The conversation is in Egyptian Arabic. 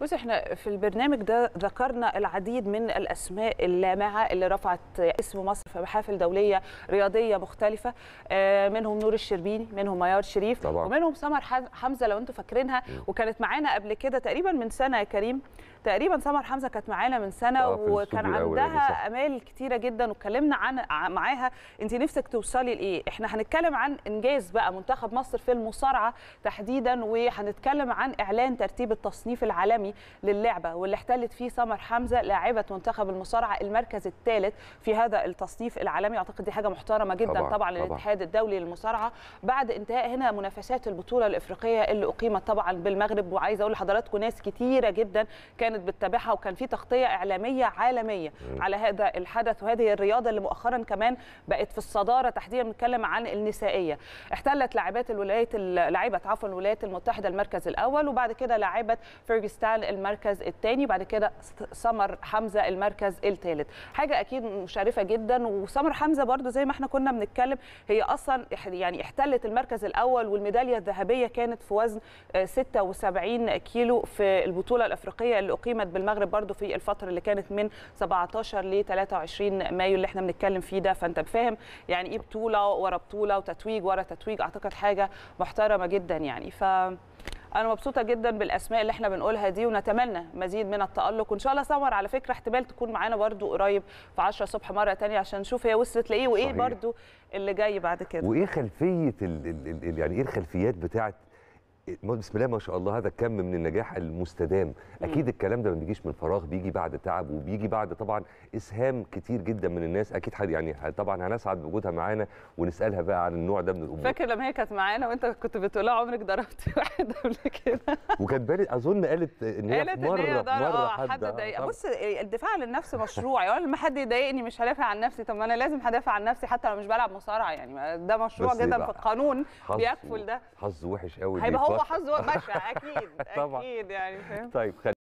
بص احنا في البرنامج ده ذكرنا العديد من الاسماء اللامعه اللي رفعت اسم مصر في محافل دوليه رياضيه مختلفه آه، منهم نور الشربيني منهم ميار شريف طبعاً. ومنهم سمر حز- حمزه لو انتم فاكرينها وكانت معانا قبل كده تقريبا من سنه يا كريم تقريبا سمر حمزه كانت معانا من سنه آه، في وكان الاستوديو الأولاني، عندها صح. امال كتيره جدا واتكلمنا عن ع- معاها انت نفسك توصلي لايه احنا هنتكلم عن انجاز بقى منتخب مصر في المصارعه تحديدا وهنتكلم عن اعلان ترتيب التصنيف العالمي للعبه واللي احتلت فيه سمر حمزه لاعبه منتخب المصارعه المركز الثالث في هذا التصنيف العالمي اعتقد دي حاجه محترمه جدا طبعاً، طبعا, طبعا طبعاً. للاتحاد الدولي للمصارعه بعد انتهاء هنا منافسات البطوله الافريقيه اللي اقيمت طبعا بالمغرب وعايزه اقول لحضراتكم ناس كتيره جدا كانت بتتابعها وكان في تغطيه اعلاميه عالميه على هذا الحدث وهذه الرياضه اللي مؤخرا كمان بقت في الصداره تحديدا بنتكلم عن النسائيه احتلت لاعبات الولايات لاعبه عفوا الولايات المتحده المركز الاول وبعد كده لاعبه فيرجستان المركز الثاني بعد كده سمر حمزه المركز الثالث حاجه اكيد مشرفه جدا وسمر حمزه برضو زي ما احنا كنا بنتكلم هي اصلا إح- يعني احتلت المركز الاول والميداليه الذهبيه كانت في وزن آه، 76 كيلو في البطوله الافريقيه اللي اقيمت بالمغرب برضو في الفتره اللي كانت من 17 ل 23 مايو اللي احنا بنتكلم فيه ده فانت فاهم يعني ايه بطوله ورا بطوله وتتويج ورا تتويج اعتقد حاجه محترمه جدا يعني ف انا مبسوطه جدا بالاسماء اللي احنا بنقولها دي ونتمنى مزيد من التالق وان شاء الله سمر على فكره احتمال تكون معانا برضو قريب في 10 الصبح مره تانية عشان نشوف هي وصلت لايه وايه صحيح. برضو اللي جاي بعد كده وايه خلفيه ال ال ال ال- يعني ايه الخلفيات بتاعت بسم الله ما شاء الله هذا كم من النجاح المستدام اكيد الكلام ده ما بيجيش من فراغ بيجي بعد تعب وبيجي بعد طبعا اسهام كتير جدا من الناس اكيد حد يعني طبعا هنسعد بوجودها معانا ونسالها بقى عن النوع ده من الامور فاكر لما هي كانت معانا وانت كنت بتقول لها عمرك ضربت واحد قبل كده وكانت بانت اظن قالت ان هي قالت ان مره هي ضرب مره اه حد حد ضايق طبعاً. بص الدفاع عن النفس مشروع يعني لما حد يضايقني مش هدافع عن نفسي طب ما انا لازم هدافع عن نفسي حتى لو مش بلعب مصارعه يعني ما ده مشروع بس جدا يبقى في القانون حظ- بيكفل ده حظ وحش قوي هيبقى هو بيتفق. حظه بشع اكيد طبعاً. اكيد يعني فاهم طيب خلينا